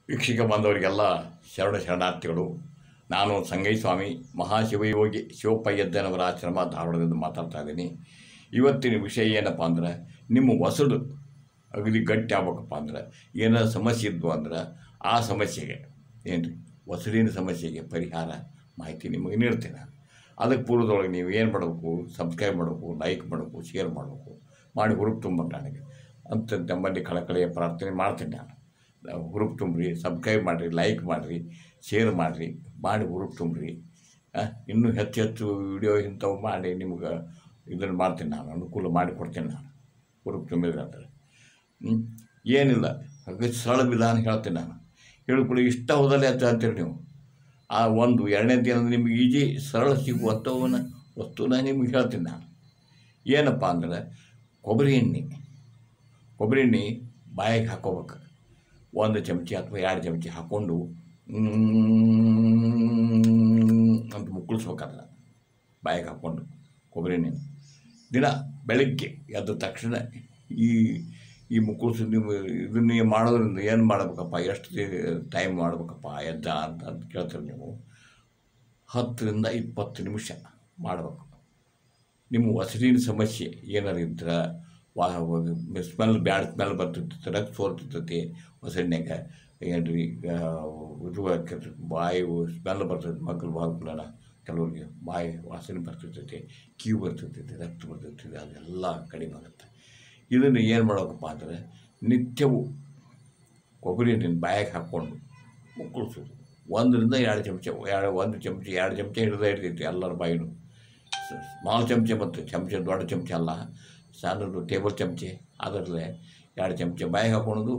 ವೀಕ್ಷಕ ಬಂದವರಿಗೆಲ್ಲ ಶರಣ ಶರಣಾರ್ಥಿಗಳು ನಾನು ಸಂಗಯ್ಯಸ್ವಾಮಿ ಮಹಾಶಿವಯೋಗಿ ಶಿವಪ್ಪಯ್ಯದ್ದನವರ ಆಶ್ರಮ ಧಾರವಾಡದಿಂದ ಮಾತಾಡ್ತಾ ಇದ್ದೀನಿ ಇವತ್ತಿನ ವಿಷಯ ಏನಪ್ಪ ಅಂದ್ರೆ ನಿಮ್ಮ ಹೊಸಡು ಅಗದಿ ಗಟ್ಟಿ ಆಗ್ಬೇಕಪ್ಪ ಅಂದ್ರೆ ಏನಾರ ಸಮಸ್ಯೆ ಇದ್ವು ಅಂದ್ರೆ ಆ ಸಮಸ್ಯೆಗೆ ಏನು ರೀ ಹೊಸಡಿನ ಸಮಸ್ಯೆಗೆ ಪರಿಹಾರ ಮಾಹಿತಿ ನಿಮಗೆ ನೀಡ್ತೀನಿ ನಾನು ಅದಕ್ಕೆ ಪೂರ್ವದೊಳಗೆ ನೀವು ಏನು ಮಾಡಬೇಕು ಸಬ್ಸ್ಕ್ರೈಬ್ ಮಾಡಬೇಕು ಲೈಕ್ ಮಾಡಬೇಕು ಶೇರ್ ಮಾಡಬೇಕು ಮಾಡಿ ಹುರುಪು ತುಂಬಬೇಕು ನನಗೆ ಅಂತ ನಮ್ಮಲ್ಲಿ ಕಳಕಳಿಯ ಪ್ರಾರ್ಥನೆ ಮಾಡ್ತೀನಿ ನಾನು ನಾವು ಹುರುಪು ತುಂಬ್ರಿ ಸಬ್ಸ್ಕ್ರೈಬ್ ಮಾಡಿರಿ ಲೈಕ್ ಮಾಡಿರಿ ಶೇರ್ ಮಾಡಿರಿ ಮಾಡಿ ಹುರುಪು ತುಂಬ್ರಿ ಆ, ಇನ್ನೂ ಹೆಚ್ಚು ಹೆಚ್ಚು ವಿಡಿಯೋ ಇಂಥವು ಮಾಡಿ ನಿಮ್ಗೆ ಇದನ್ನು ಮಾಡ್ತೀನಿ ನಾನು ಅನುಕೂಲ ಮಾಡಿ ಕೊಡ್ತೀನಿ ನಾನು ಹುರುಪು ತುಂಬಿದ್ರೆ ಅಂದರೆ ಹ್ಮ್? ಏನಿಲ್ಲ ಹಾಗೆ ಸರಳ ವಿಧಾನ ಹೇಳ್ತೀನಿ ನಾನು ಹೇಳ್ಕೊಳ್ಳಿ ಇಷ್ಟ ಹೋದಲ್ಲಿ ಅಂತ ಅಂತೀರಿ ನೀವು ಆ ಒಂದು ಎರಡನೇ ದಿನ ನಿಮ್ಗೆ ಈಜಿ ಸರಳ ಸಿಗುವಂಥವನ್ನ ವಸ್ತುನ ನಿಮ್ಗೆ ಹೇಳ್ತೀನಿ ನಾನು ಏನಪ್ಪ ಅಂದ್ರೆ ಕೊಬ್ಬರಿ ಎಣ್ಣೆ ಕೊಬ್ಬರಿ ಎಣ್ಣೆ ಬಾಯಿಗೆ ಹಾಕೋಬೇಕು ಒಂದು ಚಮಚಿ ಅಥವಾ ಎರಡು ಚಮಚಿ ಹಾಕ್ಕೊಂಡು ಮ್ಮ್ ಅಂತ ಮುಕ್ಕಳಿಸ್ಬೇಕಲ್ಲ ಬಾಯಿಗೆ ಹಾಕ್ಕೊಂಡು ಕೊಬ್ಬರಿ ಎಣ್ಣೆ ದಿನ ಬೆಳಗ್ಗೆ ಎದ್ದ ತಕ್ಷಣ ಈ ಈ ಮುಕ್ಕಳಿಸಿ ನೀವು ಇದನ್ನ ಮಾಡೋದ್ರಿಂದ ಏನು ಮಾಡ್ಬೇಕಪ್ಪ ಎಷ್ಟು ಟೈಮ್ ಮಾಡ್ಬೇಕಪ್ಪ ಎದ್ದ ಅಂತ ಅಂತ ಕೇಳ್ತೀರಿ ನೀವು ಹತ್ತರಿಂದ ಇಪ್ಪತ್ತು ನಿಮಿಷ ಮಾಡಬೇಕು ನಿಮ್ಮ ಹೊಸಡಿನ ಸಮಸ್ಯೆ ಏನಾರು ಇದ್ರೆ ವಾ ಸ್ಮೆಲ್ ಬ್ಯಾಡ್ ಸ್ಮೆಲ್ ಬರ್ತಿರ್ತೈತೆ ರಕ್ತ ಸೋರ್ತಿರ್ತೈತಿ ಹೊಸಡಿನಾಗ ಏನು ರೀ ಇದು ಆಕೈತಿ ಬಾಯಿ ಸ್ಮೆಲ್ ಬರ್ತೈತಿ ಮಕ್ಕಳು ಬಾಗ್ಲನ ಕೆಲವ್ರಿಗೆ ಬಾಯಿ ವಾಸನೆ ಬರ್ತಿರ್ತೈತಿ ಕಿವಿ ಬರ್ತಿರ್ತೈತಿ ರಕ್ತ ಬರ್ತಿರ್ತೈತಿ ಅದೆಲ್ಲ ಕಡಿಮೆ ಆಗುತ್ತೆ ಇದನ್ನು ಏನು ಮಾಡಬೇಕಪ್ಪ ಅಂದರೆ ನಿತ್ಯವೂ ಕೊಬ್ಬರಿ ಎಣ್ಣೆನ ಬಾಯಾಗೆ ಹಾಕ್ಕೊಂಡು ಮುಕ್ಕಳಿಸೋದು ಒಂದರಿಂದ ಎರಡು ಚಮಚ ಎರಡು ಒಂದು ಚಮಚ ಎರಡು ಚಮಚ ಹಿಡಿದ ಹಿಡಿದೈತಿ ಎಲ್ಲರ ಬಾಯಿನೂ ಸ್ಮಾಲ್ ಚಮಚ ಮತ್ತು ಚಮಚ ದೊಡ್ಡ ಚಮಚ ಅಲ್ಲ ಸಣ್ಣದು ಟೇಬಲ್ ಚಮಚೆ ಅದರಲ್ಲೇ ಎರಡು ಚಮಚ ಬಾಯಿಗೆ ಹಾಕೊಳೋದು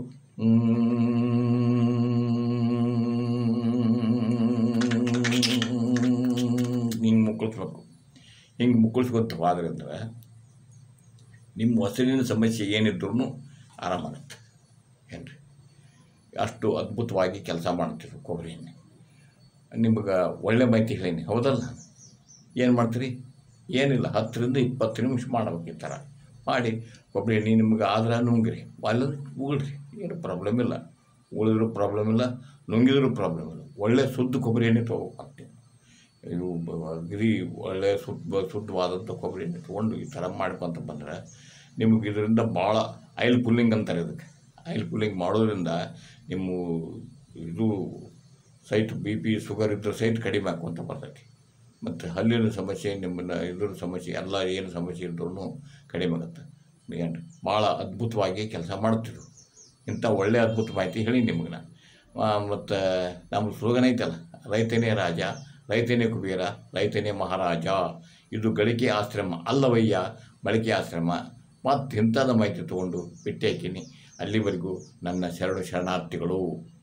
ಹಿಂಗೆ ಮುಕ್ಕಳಿಸ್ಬೇಕು ಹಿಂಗೆ ಮುಕ್ಕಳಿಸ್ಕೊತ ಹೋದ್ರಿಂದ ನಿಮ್ಮ ಹೊಸಲಿನ ಸಮಸ್ಯೆ ಏನಿದ್ರೂ ಆರಾಮಾಗುತ್ತೆ ಏನು ರೀ ಅಷ್ಟು ಅದ್ಭುತವಾಗಿ ಕೆಲಸ ಮಾಡ್ತೀರಿ ಕೊಬ್ಬರಿ ಎಣ್ಣೆ ನಿಮ್ಗೆ ಒಳ್ಳೆ ಮಾಹಿತಿ ಹೇಳೀನಿ ಹೌದಲ್ಲ ಏನು ಮಾಡ್ತೀರಿ ಏನಿಲ್ಲ ಹತ್ತರಿಂದ ಇಪ್ಪತ್ತು ನಿಮಿಷ ಮಾಡ್ಬೇಕು ಈ ಥರ ಮಾಡಿ ಕೊಬ್ಬರಿ ಎಣ್ಣೆ ನಿಮ್ಗೆ ಆದ್ರೆ ನುಂಗ್ರಿ ಅಲ್ಲ ಉಗುಳ್ರಿ ಏನು ಪ್ರಾಬ್ಲಮ್ ಇಲ್ಲ ಉಳಿದ್ರೂ ಪ್ರಾಬ್ಲಮ್ ಇಲ್ಲ ನುಂಗಿದ್ರೂ ಪ್ರಾಬ್ಲಮ್ ಇಲ್ಲ ಒಳ್ಳೆ ಶುದ್ಧ ಕೊಬ್ಬರಿ ಎಣ್ಣೆ ತೊಗೋಬೇಕು ಇವು ಬ- ಗಿರಿ ಒಳ್ಳೆ ಶುದ್ಧ ಶುದ್ಧವಾದಂಥ ಕೊಬ್ಬರಿ ಎಣ್ಣೆ ತೊಗೊಂಡು ಈ ಥರ ಮಾಡ್ಕೊತ ಬಂದರೆ ನಿಮಗೆ ಇದರಿಂದ ಭಾಳ ಆಯಿಲ್ ಪುಲ್ಲಿಂಗ್ ಅಂತಾರೆ ಇದಕ್ಕೆ ಆಯಿಲ್ ಪುಲ್ಲಿಂಗ್ ಮಾಡೋದ್ರಿಂದ ನಿಮ್ಮ ಇದು ಸೈಟ್ ಬಿ ಪಿ ಶುಗರ್ ಇದ್ದರೆ ಸೈಟ್ ಕಡಿಮೆ ಆಕ್ಕೊಂತ ಬರ್ತೈತಿ ಮತ್ತು ಹಲ್ಲಿನ ಸಮಸ್ಯೆ ನಿಮ್ಮನ್ನ ಇದ್ರ ಸಮಸ್ಯೆ ಎಲ್ಲ ಏನು ಸಮಸ್ಯೆ ಇದ್ರೂ ಕಡಿಮೆ ಆಗುತ್ತೆ ಏನು ಭಾಳ ಅದ್ಭುತವಾಗಿ ಕೆಲಸ ಮಾಡ್ತಿದ್ರು ಇಂಥ ಒಳ್ಳೆ ಅದ್ಭುತ ಮಾಹಿತಿ ಹೇಳಿ ನಿಮಗೆ ನಾನು ಮತ್ತು ನಮ್ಮ ಸ್ಲೋಗನ್ ಐತಲ್ಲ ರೈತನೇ ರಾಜ ರೈತನೇ ಕುಬೇರ ರೈತನೇ ಮಹಾರಾಜ ಇದು ಗಳಿಕೆ ಆಶ್ರಮ ಅಲ್ಲವಯ್ಯ ಬಳಕೆ ಆಶ್ರಮ ಮತ್ತು ಇಂಥದ ಮಾಹಿತಿ ತೊಗೊಂಡು ಬಿಟ್ಟು ಹಾಕೀನಿ ಅಲ್ಲಿವರೆಗೂ ನನ್ನ ಶರಣು ಶರಣಾರ್ಥಿಗಳು